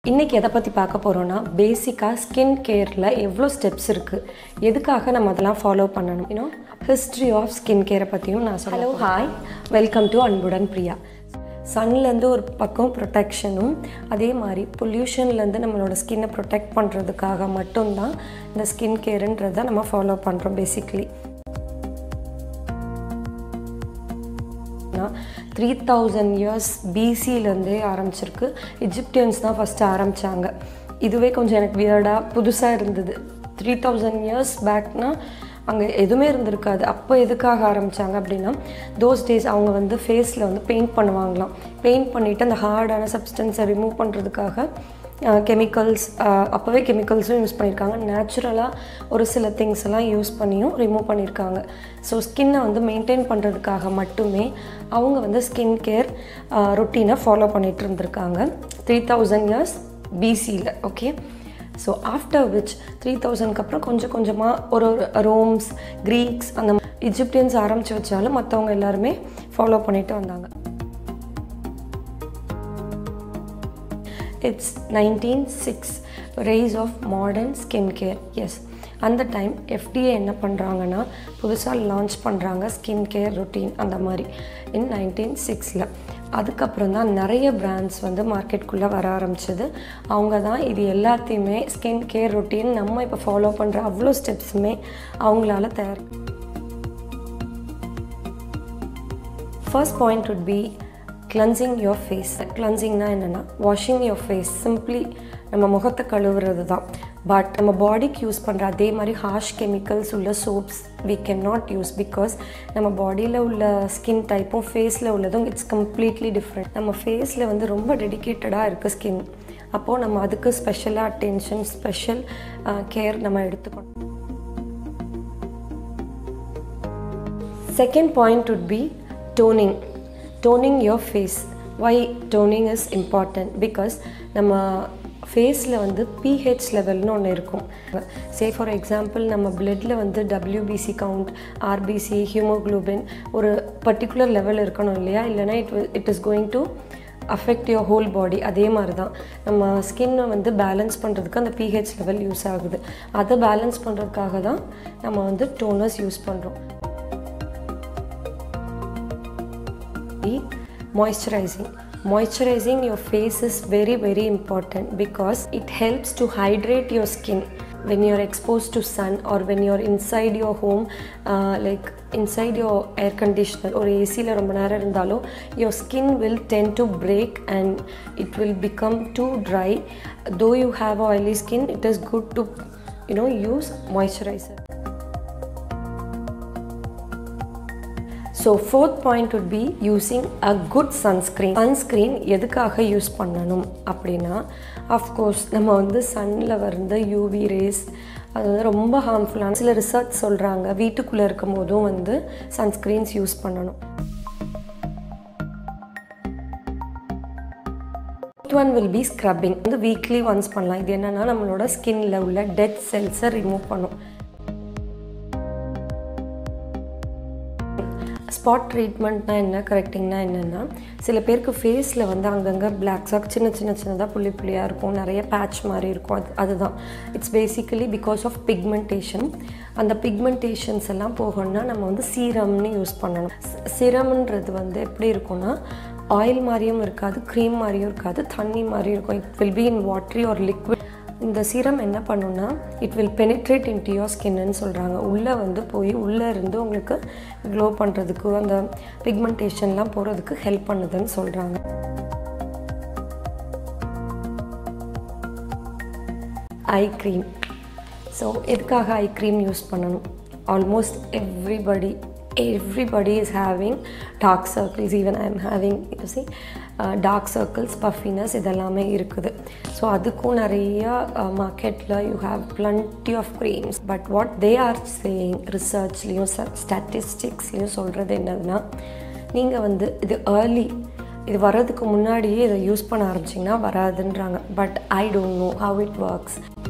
இன்றைக்கி எதை பற்றி பார்க்க போகிறோன்னா பேசிக்காக ஸ்கின் கேரில் எவ்வளோ ஸ்டெப்ஸ் இருக்குது எதுக்காக நம்ம அதெல்லாம் ஃபாலோ பண்ணணும் இன்னும் ஹிஸ்ட்ரி ஆஃப் ஸ்கின் கேரை பற்றியும் நான் சொல்ல ஹலோ ஹாய் வெல்கம் டு அன்புடன் பிரியா சன்லேருந்து ஒரு பக்கம் ப்ரொடெக்ஷனும் அதே மாதிரி பொல்யூஷன்லேருந்து நம்மளோட ஸ்கின்னை ப்ரொடெக்ட் பண்ணுறதுக்காக மட்டும்தான் இந்த ஸ்கின் கேருன்றதை நம்ம ஃபாலோ பண்ணுறோம் பேசிக்லி த்ரீ தௌசண்ட் இயர்ஸ் பிசிலேருந்தே ஆரம்பிச்சிருக்கு எஜிப்டியன்ஸ் தான் ஃபஸ்ட்டு ஆரம்பித்தாங்க இதுவே கொஞ்சம் எனக்கு வியர்டாக புதுசாக இருந்தது த்ரீ தௌசண்ட் இயர்ஸ் பேக்னா அங்கே எதுவுமே இருந்திருக்காது அப்போ எதுக்காக ஆரம்பித்தாங்க அப்படின்னா தோஸ் டேஸ் அவங்க வந்து ஃபேஸில் வந்து பெயிண்ட் பண்ணுவாங்களாம் பெயிண்ட் பண்ணிவிட்டு அந்த ஹார்டான சப்ஸ்டன்ஸை ரிமூவ் பண்ணுறதுக்காக கெமிக்கல்ஸ் அப்போவே கெமிக்கல்ஸும் யூஸ் பண்ணியிருக்காங்க நேச்சுரலாக ஒரு சில திங்ஸ் எல்லாம் யூஸ் பண்ணியும் ரிமூவ் பண்ணியிருக்காங்க ஸோ ஸ்கின்னை வந்து மெயின்டைன் பண்ணுறதுக்காக மட்டுமே அவங்க வந்து ஸ்கின் கேர் ரொட்டீனை ஃபாலோ பண்ணிகிட்டு இருந்திருக்காங்க த்ரீ தௌசண்ட் இயர்ஸ் பிசியில் okay so after which three தௌசண்ட்க்கு அப்புறம் கொஞ்சம் கொஞ்சமாக ஒரு ஒரு ரோம்ஸ் க்ரீக்ஸ் அந்த இஜிப்டியன்ஸ் ஆரம்பித்து வச்சாலும் மற்றவங்க எல்லாருமே ஃபாலோ பண்ணிட்டு வந்தாங்க it's nineteen six rise of modern skin care as அந்த டைம் எஃப்டிஏ என்ன பண்ணுறாங்கன்னா புதுசாக லான்ச் பண்ணுறாங்க ஸ்கின் கேர் ரொட்டீன் அந்த மாதிரி இன் நைன்டீன் சிக்ஸில் அதுக்கப்புறம் தான் நிறைய பிராண்ட்ஸ் வந்து மார்க்கெட்குள்ளே வர ஆரம்பிச்சது அவங்க தான் இது எல்லாத்தையுமே ஸ்கின் கேர் ரொட்டீன் நம்ம இப்போ ஃபாலோ பண்ணுற அவ்வளோ ஸ்டெப்ஸுமே அவங்களால தயார் first point would be cleansing your face கிளன்சிங்னா என்னென்னா வாஷிங் யோர் ஃபேஸ் சிம்ப்ளி நம்ம முகத்தை கழுவுறது தான் பட் நம்ம பாடிக்கு யூஸ் பண்ணுற அதே மாதிரி ஹார்ஷ் கெமிக்கல்ஸ் உள்ள soaps we can not use because நம்ம பாடியில் உள்ள ஸ்கின் டைப்பும் ஃபேஸில் உள்ளதும் இட்ஸ் கம்ப்ளீட்லி டிஃப்ரெண்ட் நம்ம ஃபேஸில் வந்து ரொம்ப டெடிக்கேட்டடாக இருக்குது ஸ்கின் அப்போது நம்ம அதுக்கு ஸ்பெஷலாக அட்டென்ஷன் ஸ்பெஷல் கேர் நம்ம எடுத்துக்கணும் second point would be toning toning your face why toning is important because நம்ம ஃபேஸில் வந்து பிஹெச் லெவல்னு ஒன்று இருக்கும் சே ஃபார் எக்ஸாம்பிள் நம்ம பிளட்டில் வந்து டபிள்யூபிசி கவுண்ட் ஆர்பிசி ஹியூமோக்ளோபின் ஒரு பர்டிகுலர் லெவல் இருக்கணும் இல்லையா இல்லைனா it it is going to affect your whole body அதே மாதிரி தான் நம்ம ஸ்கின்னை வந்து பேலன்ஸ் பண்ணுறதுக்கு அந்த பிஹெச் லெவல் யூஸ் ஆகுது அதை பேலன்ஸ் பண்ணுறதுக்காக தான் நம்ம வந்து டோனர்ஸ் யூஸ் பண்ணுறோம் moisturizing moisturizing your face is very very important because it helps to hydrate your skin when you're exposed to sun or when you're inside your home uh, like inside your air conditioner or ஏசியில் ரொம்ப நேரம் இருந்தாலும் your skin will tend to break and it will become too dry though you have oily skin it is good to you know use moisturizer so fourth point would be using a good sunscreen sunscreen எதுக்காக use பண்ணணும் அப்படின்னா of course நம்ம வந்து சன்னில் வந்து UV rays அது வந்து ரொம்ப ஹார்ம்ஃபுல்லான சில ரிசர்ச் சொல்கிறாங்க வீட்டுக்குள்ளே இருக்கும் போதும் வந்து சன்ஸ்க்ரீன்ஸ் யூஸ் பண்ணணும் ஒன் வில் பி ஸ்க்ரப்பிங் வந்து வீக்லி ஒன்ஸ் பண்ணலாம் இது என்னென்னா நம்மளோட ஸ்கின்ல உள்ள டெட் செல்ஸை ரிமூவ் பண்ணும் ஸ்பாட் ட்ரீட்மெண்ட்னா என்ன கரெக்டிங்னா என்னென்னா சில பேருக்கு ஃபேஸில் வந்து அங்கங்கே பிளாக் சாக் சின்ன சின்ன சின்னதாக புள்ளி புள்ளியாக இருக்கும் நிறைய பேட்ச் மாதிரி இருக்கும் அது அதுதான் it's basically because of pigmentation அந்த பிக்மெண்டேஷன்ஸ் எல்லாம் போகணும்னா நம்ம வந்து சீரம்னு யூஸ் பண்ணணும் சிரம்ன்றது வந்து எப்படி இருக்கும்னா ஆயில் மாதிரியும் இருக்காது க்ரீம் மாதிரியும் இருக்காது தண்ணி மாதிரியும் இருக்கும் it will be in watery ஒரு லிக்விட் இந்த சீரம் என்ன பண்ணுன்னா it will penetrate into your ஸ்கின்னு சொல்கிறாங்க உள்ளே வந்து போய் உள்ளே இருந்து உங்களுக்கு க்ளோ பண்ணுறதுக்கு அந்த பிக்மெண்டேஷன்லாம் போகிறதுக்கு ஹெல்ப் பண்ணுதுன்னு சொல்கிறாங்க ஐ க்ரீம் ஸோ எதுக்காக ஐ க்ரீம் யூஸ் பண்ணணும் almost everybody everybody is having dark circles even i am having you see uh, dark circles puffiness இதெல்லாமே இருக்குது ஸோ அதுக்கும் நிறைய மார்க்கெட்டில் you have plenty of creams but what they are saying ரிசர்ச்லேயும் ஸ்டாட்டிஸ்டிக்ஸ்லேயும் சொல்கிறது என்னதுன்னா நீங்கள் வந்து இது ஏர்லி இது வர்றதுக்கு முன்னாடியே இதை யூஸ் பண்ண ஆரம்பிச்சிங்கன்னா வராதுன்றாங்க but I don't know how it works